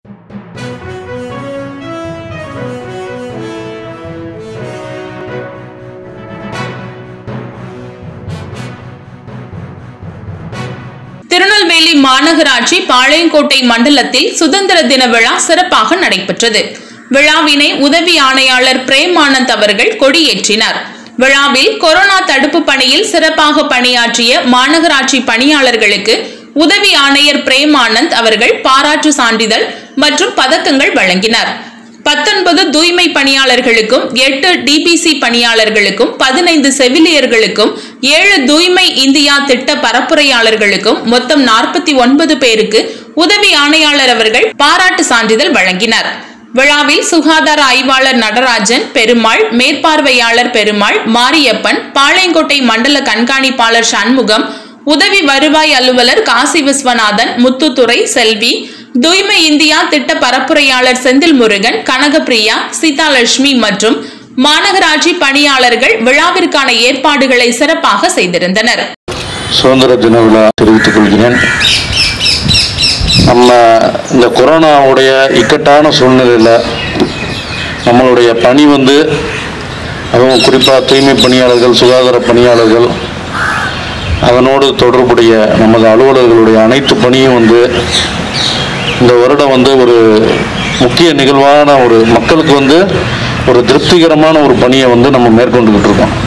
திருநெல்வேலி மாநகராட்சி பாளையங்கோட்டை மண்டலத்தில் சுதந்திர தின விழா சிறப்பாக நடைபெற்றது விழாவினை உதவி ஆணையாளர் பிரேம் ஆனந்த் அவர்கள் கொடியேற்றினார் விழாவில் கொரோனா தடுப்பு பணியில் சிறப்பாக பணியாற்றிய மாநகராட்சி பணியாளர்களுக்கு உதவி ஆணையர் பிரேம் ஆனந்த் அவர்கள் பாராட்டு சான்றிதழ் மற்றும் பதக்கங்கள் வழங்கினார் பத்தொன்பது தூய்மை பணியாளர்களுக்கும் எட்டு டிபிசி பணியாளர்களுக்கும் பதினைந்து செவிலியர்களுக்கும் ஏழு தூய்மை இந்தியா திட்ட பரப்புரையாளர்களுக்கும் மொத்தம் நாற்பத்தி ஒன்பது பேருக்கு உதவி ஆணையாளர் அவர்கள் பாராட்டு சான்றிதழ் வழங்கினார் விழாவில் சுகாதார ஆய்வாளர் நடராஜன் பெருமாள் மேற்பார்வையாளர் பெருமாள் மாரியப்பன் பாளையங்கோட்டை மண்டல கண்காணிப்பாளர் சண்முகம் உதவி வருவாய் அலுவலர் காசி விஸ்வநாதன் முத்துத்துறை செல்வி தூய்மை இந்தியா திட்ட பரப்புரையாளர் செந்தில் முருகன் கனகப்பிரியா சீதாலட்சுமி மற்றும் மாநகராட்சி பணியாளர்கள் விழாவிற்கான ஏற்பாடுகளை சிறப்பாக செய்திருந்தனர் சுதந்திர தின விழா தெரிவித்துக் கொள்கிறேன் நம்ம இந்த கொரோனாவுடைய இக்கட்டான சூழ்நிலையில் நம்மளுடைய பணி வந்து அதுவும் குறிப்பாக தூய்மை பணியாளர்கள் சுகாதார பணியாளர்கள் அதனோடு தொடர்புடைய நமது அலுவலர்களுடைய அனைத்து பணியும் வந்து இந்த வருடம் வந்து ஒரு முக்கிய நிகழ்வான ஒரு மக்களுக்கு வந்து ஒரு திருப்திகரமான ஒரு பணியை வந்து நம்ம மேற்கொண்டுகிட்டு இருக்கோம்